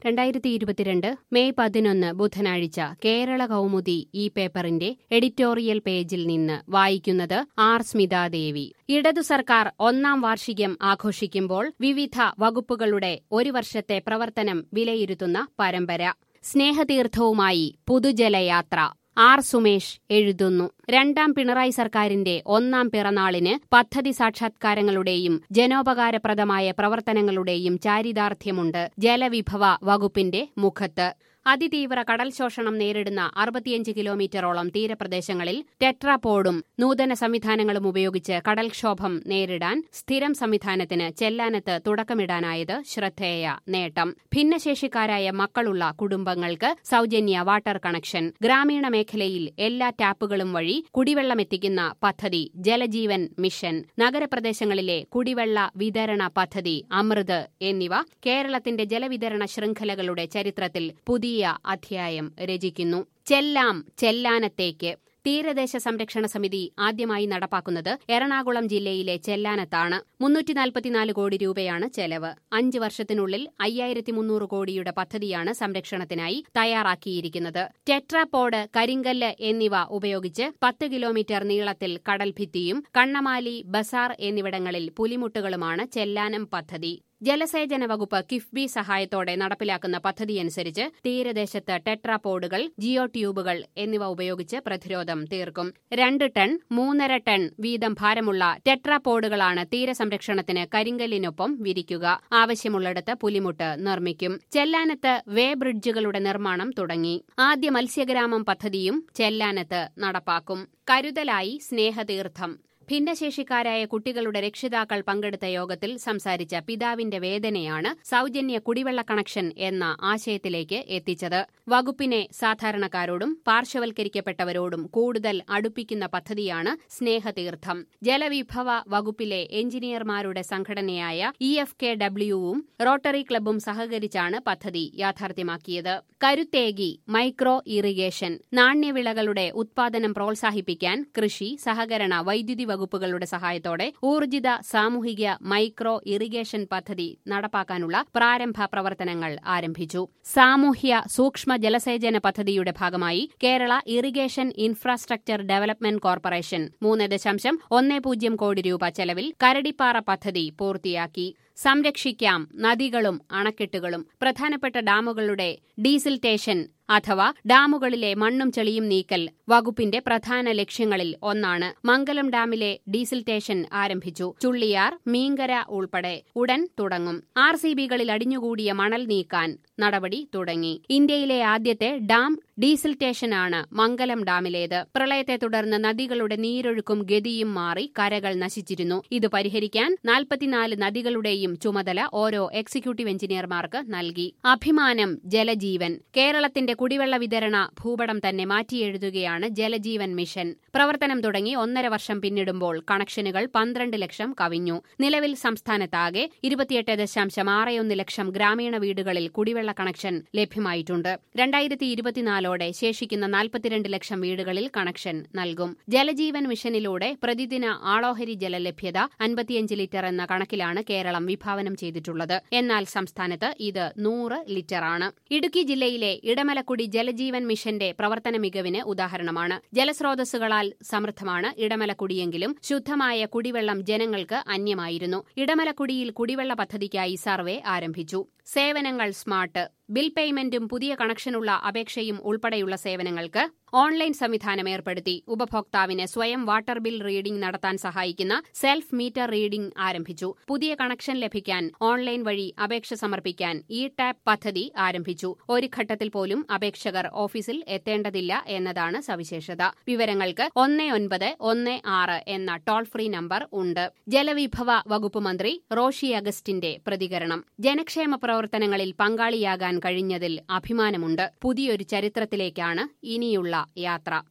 രണ്ടായിരത്തി ഇരുപത്തിരണ്ട് മെയ് പതിനൊന്ന് ബുധനാഴ്ച കേരള കൗമുദി ഈ പേപ്പറിന്റെ എഡിറ്റോറിയൽ പേജിൽ നിന്ന് വായിക്കുന്നത് ആർ സ്മിതാദേവി ഇടതു സർക്കാർ ഒന്നാം വാർഷികം ആഘോഷിക്കുമ്പോൾ വിവിധ വകുപ്പുകളുടെ ഒരു വർഷത്തെ പ്രവർത്തനം വിലയിരുത്തുന്ന പരമ്പര സ്നേഹതീർത്ഥവുമായി പുതുജലയാത്ര ആർ സുമേഷ് എഴുതുന്നു രണ്ടാം പിണറായി സർക്കാരിന്റെ ഒന്നാം പിറന്നാളിന് പദ്ധതി സാക്ഷാത്കാരങ്ങളുടെയും ജനോപകാരപ്രദമായ പ്രവർത്തനങ്ങളുടെയും ചാരിതാർത്ഥ്യമുണ്ട് ജലവിഭവ വകുപ്പിന്റെ മുഖത്ത് അതിതീവ്ര കടൽ ശോഷണം നേരിടുന്ന അറുപത്തിയഞ്ച് കിലോമീറ്ററോളം തീരപ്രദേശങ്ങളിൽ ടെട്രാപോഡും നൂതന സംവിധാനങ്ങളും ഉപയോഗിച്ച് കടൽക്ഷോഭം നേരിടാൻ സ്ഥിരം സംവിധാനത്തിന് ചെല്ലാനത്ത് തുടക്കമിടാനായത് ശ്രദ്ധേയ നേട്ടം ഭിന്നശേഷിക്കാരായ മക്കളുള്ള കുടുംബങ്ങൾക്ക് സൗജന്യ വാട്ടർ കണക്ഷൻ ഗ്രാമീണ മേഖലയിൽ എല്ലാ ടാപ്പുകളും വഴി കുടിവെള്ളമെത്തിക്കുന്ന പദ്ധതി ജലജീവൻ മിഷൻ നഗരപ്രദേശങ്ങളിലെ കുടിവെള്ള വിതരണ പദ്ധതി അമൃത് എന്നിവ കേരളത്തിന്റെ ജലവിതരണ ശൃംഖലകളുടെ ചരിത്രത്തിൽ പുതിയ അധ്യായം രചിക്കുന്നു ചെല്ലാം ചെല്ലാനത്തേക്ക് തീരദേശ സംരക്ഷണ സമിതി ആദ്യമായി നടപ്പാക്കുന്നത് എറണാകുളം ജില്ലയിലെ ചെല്ലാനത്താണ് മുന്നൂറ്റി നാൽപ്പത്തിനാല് കോടി രൂപയാണ് ചെലവ് അഞ്ച് വർഷത്തിനുള്ളിൽ അയ്യായിരത്തി മുന്നൂറ് കോടിയുടെ പദ്ധതിയാണ് സംരക്ഷണത്തിനായി തയ്യാറാക്കിയിരിക്കുന്നത് ടെട്രാപോഡ് കരിങ്കല്ല് എന്നിവ ഉപയോഗിച്ച് പത്ത് കിലോമീറ്റർ നീളത്തിൽ കടൽഭിത്തിയും കണ്ണമാലി ബസാർ എന്നിവിടങ്ങളിൽ പുലിമുട്ടുകളുമാണ് ചെല്ലാനം പദ്ധതി ജലസേചന വകുപ്പ് കിഫ്ബി സഹായത്തോടെ നടപ്പിലാക്കുന്ന പദ്ധതിയനുസരിച്ച് തീരദേശത്ത് ടെട്രാപോഡുകൾ ജിയോ ട്യൂബുകൾ എന്നിവ ഉപയോഗിച്ച് പ്രതിരോധം തീർക്കും രണ്ട് ടൺ മൂന്നര ടൺ വീതം ഭാരമുള്ള ടെട്രാപോഡുകളാണ് തീരസംരക്ഷണത്തിന് കരിങ്കല്ലിനൊപ്പം വിരിക്കുക ആവശ്യമുള്ളിടത്ത് പുലിമുട്ട് നിർമ്മിക്കും ചെല്ലാനത്ത് വേ ബ്രിഡ്ജുകളുടെ നിർമ്മാണം തുടങ്ങി ആദ്യ മത്സ്യഗ്രാമം പദ്ധതിയും ചെല്ലാനത്ത് നടപ്പാക്കും കരുതലായി സ്നേഹതീർത്ഥം ഭിന്നശേഷിക്കാരായ കുട്ടികളുടെ രക്ഷിതാക്കൾ പങ്കെടുത്ത യോഗത്തിൽ സംസാരിച്ച പിതാവിന്റെ വേദനയാണ് സൗജന്യ കുടിവെള്ള കണക്ഷൻ എന്ന ആശയത്തിലേക്ക് എത്തിച്ചത് വകുപ്പിനെ സാധാരണക്കാരോടും പാർശ്വവൽക്കരിക്കപ്പെട്ടവരോടും കൂടുതൽ അടുപ്പിക്കുന്ന പദ്ധതിയാണ് സ്നേഹതീർത്ഥം ജലവിഭവ വകുപ്പിലെ എഞ്ചിനീയർമാരുടെ സംഘടനയായ ഇ എഫ് കെ ഡബ്ല്യുവും റോട്ടറി ക്ലബും സഹകരിച്ചാണ് പദ്ധതി യാഥാർത്ഥ്യമാക്കിയത് കരുത്തേകി മൈക്രോ ഇറിഗേഷൻ നാണ്യവിളകളുടെ ഉത്പാദനം പ്രോത്സാഹിപ്പിക്കാൻ കൃഷി സഹകരണ വൈദ്യുതി വകുപ്പുകളുടെ സഹായത്തോടെ ഊർജിത സാമൂഹിക മൈക്രോ ഇറിഗേഷൻ പദ്ധതി നടപ്പാക്കാനുള്ള പ്രാരംഭ പ്രവർത്തനങ്ങൾ ആരംഭിച്ചു സാമൂഹ്യ സൂക്ഷ്മ ജലസേചന പദ്ധതിയുടെ ഭാഗമായി Kerala irrigation infrastructure development corporation മൂന്ന് ദശാംശം ഒന്ന് പൂജ്യം കോടി രൂപ ചെലവിൽ കരടിപ്പാറ പദ്ധതി പൂർത്തിയാക്കി സംരക്ഷിക്കാം നദികളും അണക്കെട്ടുകളും പ്രധാനപ്പെട്ട ഡാമുകളുടെ ഡീസിൽറ്റേഷൻ അഥവാ ഡാമുകളിലെ മണ്ണും ചെളിയും നീക്കൽ വകുപ്പിന്റെ പ്രധാന ലക്ഷ്യങ്ങളിൽ ഒന്നാണ് മംഗലം ഡാമിലെ ഡീസിൽറ്റേഷൻ ആരംഭിച്ചു ചുള്ളിയാർ മീങ്കര ഉൾപ്പെടെ ഉടൻ തുടങ്ങും ആർ സി ബികളിൽ അടിഞ്ഞുകൂടിയ മണൽ നീക്കാൻ നടപടി തുടങ്ങി ഇന്ത്യയിലെ ആദ്യത്തെ ഡാം ഡീസിൽറ്റേഷനാണ് മംഗലം ഡാമിലേത് പ്രളയത്തെ തുടർന്ന് നദികളുടെ നീരൊഴുക്കും ഗതിയും മാറി കരകൾ നശിച്ചിരുന്നു ഇത് പരിഹരിക്കാൻ നാൽപ്പത്തിനാല് നദികളുടെയും ചുമതല ഓരോ എക്സിക്യൂട്ടീവ് എഞ്ചിനീയർമാർക്ക് നൽകി അഭിമാനം ജലജീവൻ കേരളത്തിന്റെ കുടിവെള്ള വിതരണ ഭൂപടം തന്നെ മാറ്റിയെഴുതുകയാണ് ജലജീവൻ മിഷൻ പ്രവർത്തനം തുടങ്ങി ഒന്നര വർഷം പിന്നിടുമ്പോൾ കണക്ഷനുകൾ പന്ത്രണ്ട് ലക്ഷം കവിഞ്ഞു നിലവിൽ സംസ്ഥാനത്താകെ ഇരുപത്തിയെട്ട് ദശാംശം ആറൊന്ന് ലക്ഷം ഗ്രാമീണ വീടുകളിൽ കുടിവെള്ള കണക്ഷൻ ലഭ്യമായിട്ടുണ്ട് രണ്ടായിരത്തി ഇരുപത്തിനാലോടെ ശേഷിക്കുന്ന നാൽപ്പത്തിരണ്ട് ലക്ഷം വീടുകളിൽ കണക്ഷൻ നൽകും ജലജീവൻ മിഷനിലൂടെ പ്രതിദിന ആളോഹരി ജലലഭ്യത അൻപത്തിയഞ്ച് ലിറ്റർ എന്ന കണക്കിലാണ് കേരളം വിഭാവനം ചെയ്തിട്ടുള്ളത് എന്നാൽ സംസ്ഥാനത്ത് ഇത് നൂറ് ലിറ്ററാണ് ഇടുക്കി ജില്ലയിലെ ഇടമലക്കുടി ജലജീവൻ മിഷന്റെ പ്രവർത്തന മികവിന് ഉദാഹരണമാണ് ജലസ്രോതസ്സുകളാൽ സമൃദ്ധമാണ് ഇടമലക്കുടിയെങ്കിലും ശുദ്ധമായ കുടിവെള്ളം ജനങ്ങൾക്ക് അന്യമായിരുന്നു ഇടമലക്കുടിയിൽ കുടിവെള്ള പദ്ധതിക്കായി സർവേ ആരംഭിച്ചു സേവനങ്ങൾ സ്മാർട്ട് ബിൽ പേയ്മെന്റും പുതിയ കണക്ഷനുള്ള അപേക്ഷയും ഉൾപ്പെടെയുള്ള സേവനങ്ങൾക്ക് ഓൺലൈൻ സംവിധാനം ഏർപ്പെടുത്തി ഉപഭോക്താവിന് സ്വയം വാട്ടർ ബിൽ റീഡിംഗ് നടത്താൻ സഹായിക്കുന്ന സെൽഫ് മീറ്റർ റീഡിംഗ് ആരംഭിച്ചു പുതിയ കണക്ഷൻ ലഭിക്കാൻ ഓൺലൈൻ വഴി അപേക്ഷ സമർപ്പിക്കാൻ ഇ ടാപ്പ് പദ്ധതി ആരംഭിച്ചു ഒരു ഘട്ടത്തിൽ പോലും അപേക്ഷകർ ഓഫീസിൽ എത്തേണ്ടതില്ല എന്നതാണ് സവിശേഷത വിവരങ്ങൾക്ക് ഒന്ന് ഒൻപത് ഒന്ന് ആറ് എന്ന ടോൾ ഫ്രീ നമ്പർ ഉണ്ട് ജലവിഭവ വകുപ്പ് മന്ത്രി റോഷി അഗസ്റ്റിന്റെ പ്രതികരണം ജനക്ഷേമ പ്രവർത്തനങ്ങളിൽ പങ്കാളിയാകാൻ കഴിഞ്ഞതിൽ അഭിമാനമുണ്ട് പുതിയൊരു ചരിത്രത്തിലേക്കാണ് ഇനിയുള്ള യാത്ര